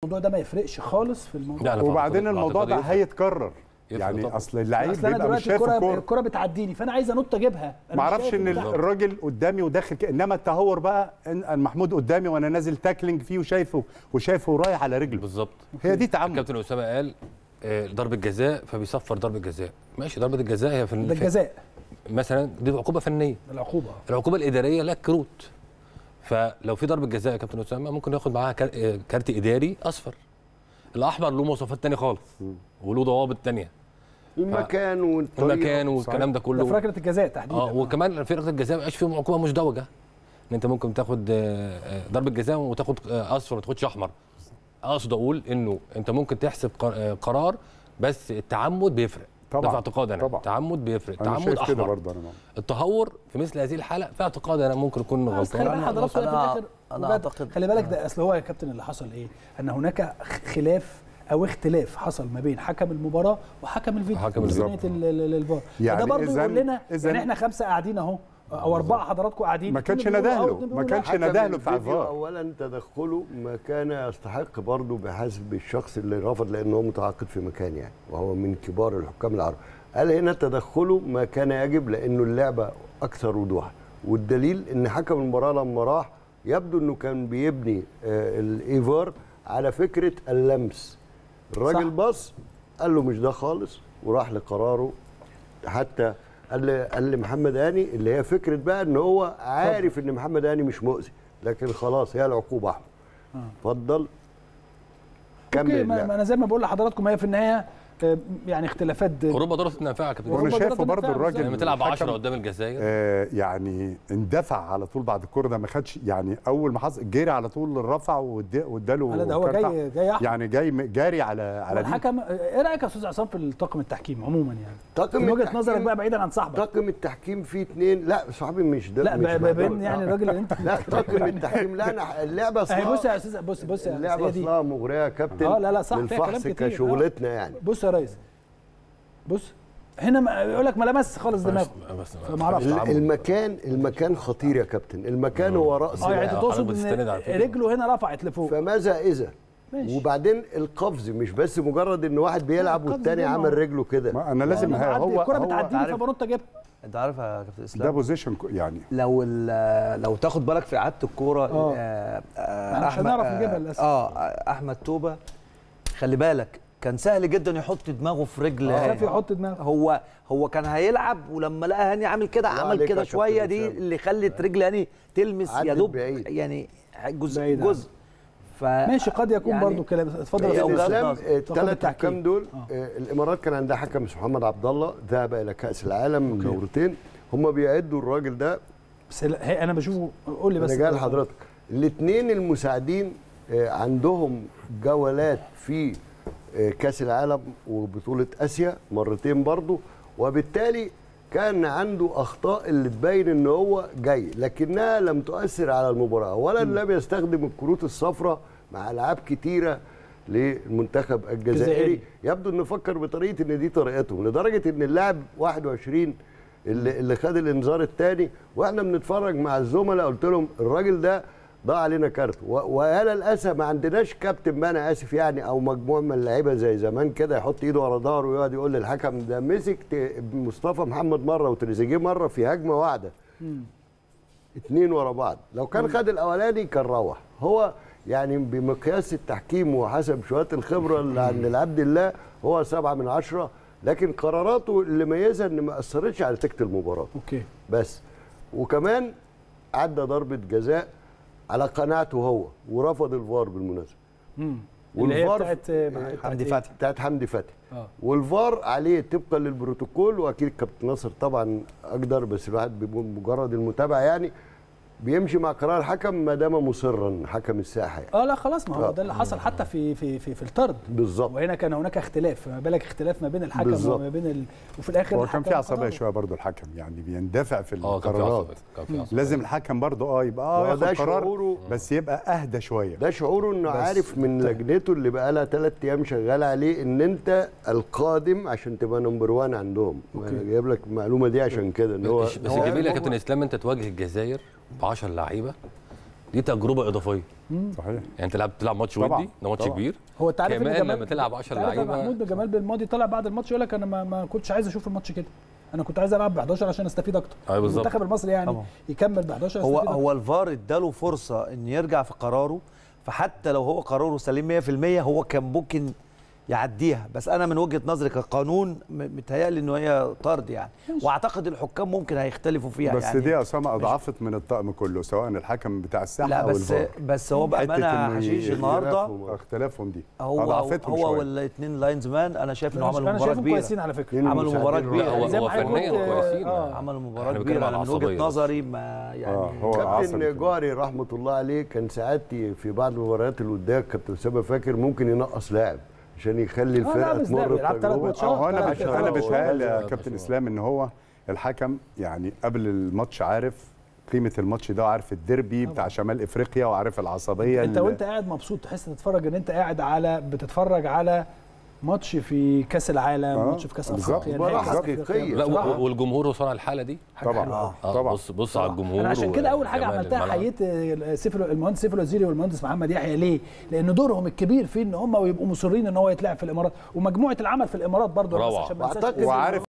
الموضوع ده ما يفرقش خالص في الموضوع لا، أنا في وبعدين أعتقد- الموضوع ده أعتقد يفرق. هيتكرر يفرق يعني طبعاً. اصل اللعيب اصل انا بيبقى مش دلوقتي شايف الكره الكوره الكره بتعديني فانا عايز انط اجيبها أنا ما مش اعرفش شايف ان البتاع. الراجل قدامي وداخل كده انما التهور بقى ان محمود قدامي وانا نازل تاكلينج فيه وشايفه وشايفه رايح على رجله بالظبط هي دي تعمد الكابتن اسامه قال آه، ضربه جزاء فبيصفر ضربه جزاء ماشي ضربه الجزاء هي في ده الجزاء مثلا دي عقوبه فنيه العقوبه العقوبه الاداريه لا كروت فلو في ضربه جزاء يا كابتن اسامه ممكن ياخد معاها كار- آه، كارت اداري اصفر الاحمر له مواصفات تانية خالص وله ضوابط تانية المكان والطريقه المكان والكلام ده ده في كله ركله الجزاء تحديدا اه وكمان في ركله الجزاء ما بقاش فيهم عقوبه مزدوجه ان انت ممكن تاخد آه، آه، ضربه جزاء وتاخد آه، اصفر ما تاخدش احمر اقصد اقول انه انت ممكن تحسب قر- آه، قرار بس التعمد بيفرق ده طبعاً، في اعتقاد انا طبعاً. التعمد بيفرق انا التعمد شايف كده احمر برضه انا التهور في مثل هذه الحاله في اعتقاد انا ممكن اكون بس خلي غلطان بالك حضرتك في أنا- الاخر أنا وجد- أعتقد- خلي بالك ده اصل هو يا كابتن اللي حصل ايه؟ ان هناك خ- خلاف او اختلاف حصل ما بين حكم المباراه وحكم الفيديو حكم في الفيديو. ال- ال- ال- الفار يعني فده برضه إذن- يقول لنا إذن- يعني احنا خمسه قاعدين اهو او اربعه حضراتكم قاعدين ما اتنين كانش بيقولوا آه ندهله، واتنين ما بيقولوا كانش لا. حكم ندهله بتاع الفيديو الفار. اولا تدخله ما كان يستحق برضه بحسب الشخص اللي رفض لانه هو متعاقد في مكان يعني وهو من كبار الحكام العرب قال هنا تدخله ما كان يجب لانه اللعبه اكثر وضوحا والدليل ان حكم المباراه لما راح يبدو انه كان بيبني آه، الايفار على فكره اللمس الراجل صح. بص قال له مش ده خالص وراح لقراره حتى قال لي قال لي محمد هاني اللي هي فكره بقى ان هو عارف ان محمد هاني مش مؤذي لكن خلاص هي العقوبه احمد اتفضل كمل اوكي ما اللعب. ما انا زي ما بقول لحضراتكم هي في النهايه آه، يعني اختلافات اوروبا ضربت النافعه يا كابتن وانا أوروبا شايفه ضربت برضه الدفاع الراجل لما تلعب 10 الحكم، قدام الجزائر آه يعني اندفع على طول بعد الكوره ده ما خدش يعني اول ما حصل جري على طول رفع وادى- واداله لا ده هو كارت جاي أحمر. جاي أحمر. يعني جاي م- جاري على على دي الحكم ايه رايك يا استاذ عصام في الطاقم التحكيم عموما يعني طاقم من وجهه التحكيم- نظرك بقى بعيدا عن صاحبك طاقم التحكيم فيه اثنين لا صاحبي مش ده لا مش ما مهدور. بين يعني الراجل اللي انت لا طاقم التحكيم لا انا اللعبه اهي اصلا بص يا استاذ بص بص يا اللعبه هي دي اصلها مغريه يا كابتن اه لا لا صح فيها كلام للفحص كتير كشغلتنا يعني بص يا ريس بص هنا ما يقول لك ما لمس خالص دماغه بس فما اعرفش ال- المكان المكان خطير يا كابتن المكان هو راس اه يعني انت اللعب. تقصد حضرتك بتستند على ان فكرة. رجله هنا رفعت لفوق فماذا اذا ماشي. وبعدين القفز مش بس مجرد ان واحد بيلعب القفز والتاني ده ما- عمل رجله كده ما انا لازم أنا بعدي، هو الكره هو بتعديني عارف- فبنط اجيبها انت عارف يا كابتن ده اسلام بوزيشن يعني لو ال- لو تاخد بالك في اعاده الكوره آه. آه، آه، احنا مش هنعرف نجيبها آه، للأسف. اه احمد توبه خلي بالك كان سهل جدا يحط دماغه في رجل خاف هاني. يحط دماغه هو هو كان هيلعب ولما لقى هاني عامل كده الله عمل عليك كده يا شويه كابتن دي أسامة. اللي خلت رجل هاني تلمس يا عدت دوب بعيد. يعني جزء بعيد جزء ف ماشي قد يكون يعني برضو كلام اتفضل هي يا أوجات استاذ الاسلام نظر. طاقم الثلاث التحكيم. حكام دول آه. آه، الامارات كان عندها حكم اسمه محمد عبد الله ذهب الى كاس العالم دورتين هم بيعدوا الراجل ده بس لا، هي انا بشوفه قول لي بس انا جاي لحضرتك الاثنين المساعدين آه، عندهم جولات في آه، كاس العالم وبطوله اسيا مرتين برضو وبالتالي كان عنده اخطاء اللي تبين ان هو جاي لكنها لم تؤثر على المباراه اولا لم يستخدم الكروت الصفراء مع العاب كتيره للمنتخب الجزائري الجزائري. يبدو انه فكر بطريقه ان دي طريقتهم لدرجه ان اللاعب 21 اللي, اللي خد الانذار الثاني واحنا بنتفرج مع الزملاء قلت لهم الراجل ده ضاع علينا كارت و- ويا للاسف ما عندناش كابتن بقى انا اسف يعني او مجموعه من اللعيبه زي زمان كده يحط ايده ورا ظهره ويقعد يقول للحكم ده مسك ت- مصطفى محمد مره وتريزيجيه مره في هجمه واحده اتنين ورا بعض لو كان خد الاولاني كان روح هو يعني بمقياس التحكيم وحسب شويه الخبره اللي عند العبد الله هو سبعة من عشرة لكن قراراته اللي ميزها ان ما اثرتش على نتيجه المباراه اوكي بس وكمان عدى ضربه جزاء على قناعته هو ورفض الفار بالمناسبه امم اللي هي والفار بتاعت بتاعت حمدي إيه؟ فتحي بتاعت حمدي فتحي اه والفار عليه طبقا للبروتوكول واكيد كابتن ناصر طبعا اقدر بس الواحد بمجرد المتابعه يعني بيمشي مع قرار الحكم ما دام مصرا حكم الساحه يعني. اه لا خلاص ما هو آه. ده اللي حصل حتى في في في, في الطرد بالظبط وهنا كان هناك اختلاف فما بالك اختلاف ما بين الحكم بالظبط. وما بين ال... وفي الاخر هو الحكم كان في عصبيه قرر. شويه برضه الحكم يعني بيندفع في اه كان في القرارات عصبية، كان في عصبية. لازم الحكم برضه اه يبقى اه ما ده ياخد قرار شعوره بس يبقى اهدى شويه ده شعوره انه بس عارف من لجنته اللي بقى لها ثلاث ايام شغاله عليه ان انت القادم عشان تبقى نمبر 1 عندهم انا جايب لك المعلومه دي عشان كده ان هو بس بس هو- الجميل يا هو- كابتن اسلام انت تواجه الجزائر ب 10 لعيبه دي تجربه اضافيه صحيح يعني انت تلعب تلعب ماتش طبعاً، ودي ده ماتش طبعاً. كبير هو انت عارف ان كمان جمال لما تلعب 10 انت عارف يا لعيبة- محمود بن جمال بالماضي طلع بعد الماتش يقول لك انا ما, ما كنتش عايز اشوف الماتش كده انا كنت عايز العب ب 11 عشان استفيد اكتر ايوه بالظبط. المنتخب المصري يعني طبعاً. يكمل ب 11 هو يستفيد هو الفار اداله فرصه ان يرجع في قراره فحتى لو هو قراره سليم 100% هو كان ممكن يعديها بس انا من وجهه نظري كقانون م- متهيألي ان هي طرد يعني واعتقد الحكام ممكن هيختلفوا فيها بس يعني دي يا اسامه اضعفت من الطقم كله سواء الحكم بتاع الساحه لا او بس الفار بس هو حتة بامانه إنه حشيش ي- النهارده اختلافهم. اختلافهم دي هو اضعفتهم هو شويه والاثنين لاينز مان انا شايف انه انا عملوا انا مباراه شايفهم كبيره كويسين على فكره اتنين عملوا مباراة مساعدين كبيرة. لا هو زي ما هو حضرتك فنيا قلت، كويسين آه. عملوا مباراه احنا كبيره بنتكلم على أنا من وجهه العصبية بس. نظري ما يعني اه هو عصبي كابتن جوهري رحمه الله عليه كان ساعات في بعض المباريات اللي قدام كابتن اسامه فاكر ممكن ينقص لاعب عشان يخلي لا، الفرقه بس لا، تمر بيلعب تلات التجربه ماتشات. اه انا ثلاث بت... انا ماتشات. بتهيألي يا ثلاث كابتن ماتشات. اسلام ان هو الحكم يعني قبل الماتش عارف قيمه الماتش ده وعارف الديربي بتاع شمال افريقيا وعارف العصبيه انت اللي- وانت قاعد مبسوط تحس تتفرج ان انت قاعد على بتتفرج على ماتش في كاس العالم آه، ماتش في كاس بالظبط. افريقيا مباراة نهائي كاس حقيقية. أفريقيا. لا بصراحة و- والجمهور وصل على الحاله دي حاجة طبعا حلوة. آه، طبعا بص بص على الجمهور انا عشان كده اول حاجه وجمال عملتها الملعب. حييت سيف المهندس سيف الوزيري والمهندس محمد يحيى ليه؟ لان دورهم الكبير في ان هم يبقوا مصرين ان هو يتلعب في الامارات ومجموعه العمل في الامارات برضه روعة. عشان ما ننساش وأعتقد اسم وعارف